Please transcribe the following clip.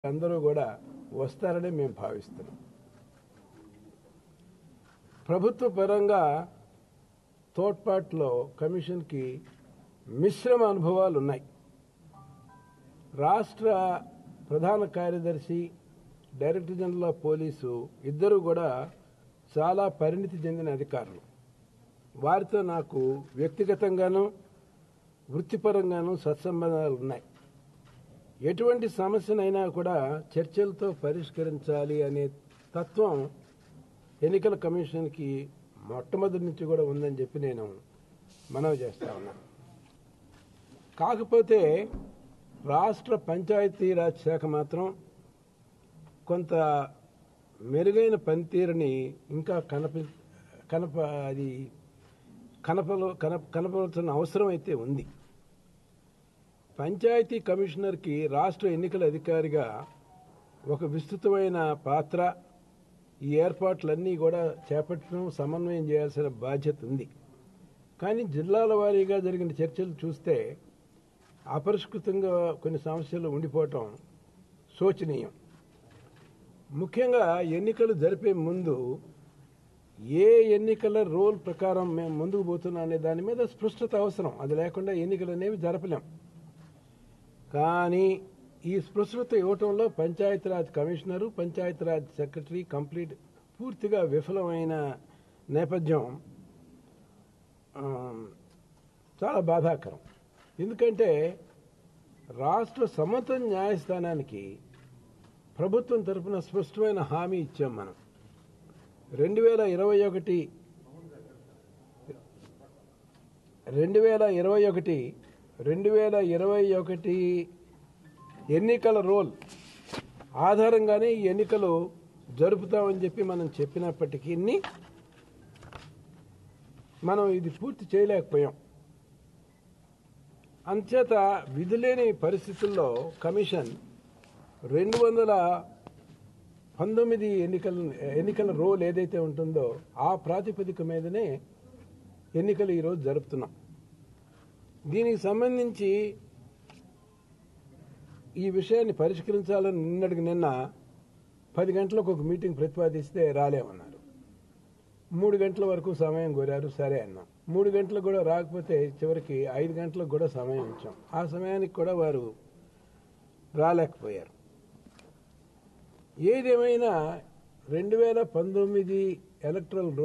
అందరూ కూడా వస్తారని మేము భావిస్తున్నాం ప్రభుత్వ పరంగా తోడ్పాటులో కమిషన్కి మిశ్రమ అనుభవాలు ఉన్నాయి రాష్ట్ర ప్రధాన కార్యదర్శి డైరెక్టర్ జనరల్ ఆఫ్ పోలీసు ఇద్దరు కూడా చాలా పరిణితి చెందిన అధికారులు వారితో నాకు వ్యక్తిగతంగాను వృత్తిపరంగాను సత్సంబంధాలు ఉన్నాయి ఎటువంటి సమస్యనైనా కూడా చర్చలతో పరిష్కరించాలి అనే తత్వం ఎన్నికల కమిషన్కి మొట్టమొదటి నుంచి కూడా ఉందని చెప్పి నేను మనవి చేస్తా ఉన్నా కాకపోతే రాష్ట్ర పంచాయతీరాజ్ శాఖ మాత్రం కొంత మెరుగైన పనితీరుని ఇంకా కనప కనప అది కనపలో కనప కనపడాల్సిన అవసరం అయితే ఉంది పంచాయతీ కమిషనర్కి రాష్ట్ర ఎన్నికల అధికారిగా ఒక విస్తృతమైన పాత్ర ఈ ఏర్పాట్లన్నీ కూడా చేపట్టడం సమన్వయం చేయాల్సిన బాధ్యత ఉంది కానీ జిల్లాల వారీగా జరిగిన చర్చలు చూస్తే అపరిష్కృతంగా కొన్ని సమస్యలు ఉండిపోవటం శోచనీయం ముఖ్యంగా ఎన్నికలు జరిపే ముందు ఏ ఎన్నికల రోల్ ప్రకారం మేము ముందుకు పోతున్నాం అనే దాని మీద స్పష్టత అవసరం అది లేకుండా ఎన్నికలు అనేవి జరపలేం కానీ ఈ స్పృశత ఇవ్వటంలో Panchayati Raj commissioner Panchayati Raj secretary complete పూర్తిగా విఫలమైన నేపథ్యం ఆ, చాలా బాధాకరం ఎందుకంటే రాష్ట్ర సమత న్యాయస్థానానికి ప్రభుత్వం తరఫున స్పష్టమైన హామీ ఇచ్చాం మనం రెండు వేల ఇరవై ఒకటి రెండు వేల ఇరవై ఒకటి రెండు వేల ఇరవై ఒకటి ఎన్నికల రోల్ ఆధారంగానే ఈ ఎన్నికలు జరుపుతామని చెప్పి మనం చెప్పినప్పటికీ మనం ఇది పూర్తి చేయలేకపోయాం అంచేత విధులేని పరిస్థితుల్లో కమిషన్ రెండు వందల పంతొమ్మిది ఎన్నికల ఎన్నికల రోల్ ఏదైతే ఉంటుందో ఆ ప్రాతిపదిక మీదనే ఎన్నికలు ఈరోజు జరుపుతున్నాం దీనికి సంబంధించి ఈ విషయాన్ని పరిష్కరించాలని నిన్నటికి నిన్న పది గంటలకు ఒక మీటింగ్ ప్రతిపాదిస్తే రాలేమన్నారు మూడు గంటల వరకు సమయం కోరారు సరే అన్నాం మూడు గంటలకు కూడా రాకపోతే చివరికి ఐదు గంటలకు కూడా సమయం ఇచ్చాం ఆ సమయానికి కూడా వారు రాలేకపోయారు ఏదేమైనా రెండు వేల పంతొమ్మిది ఎలక్ట్రల్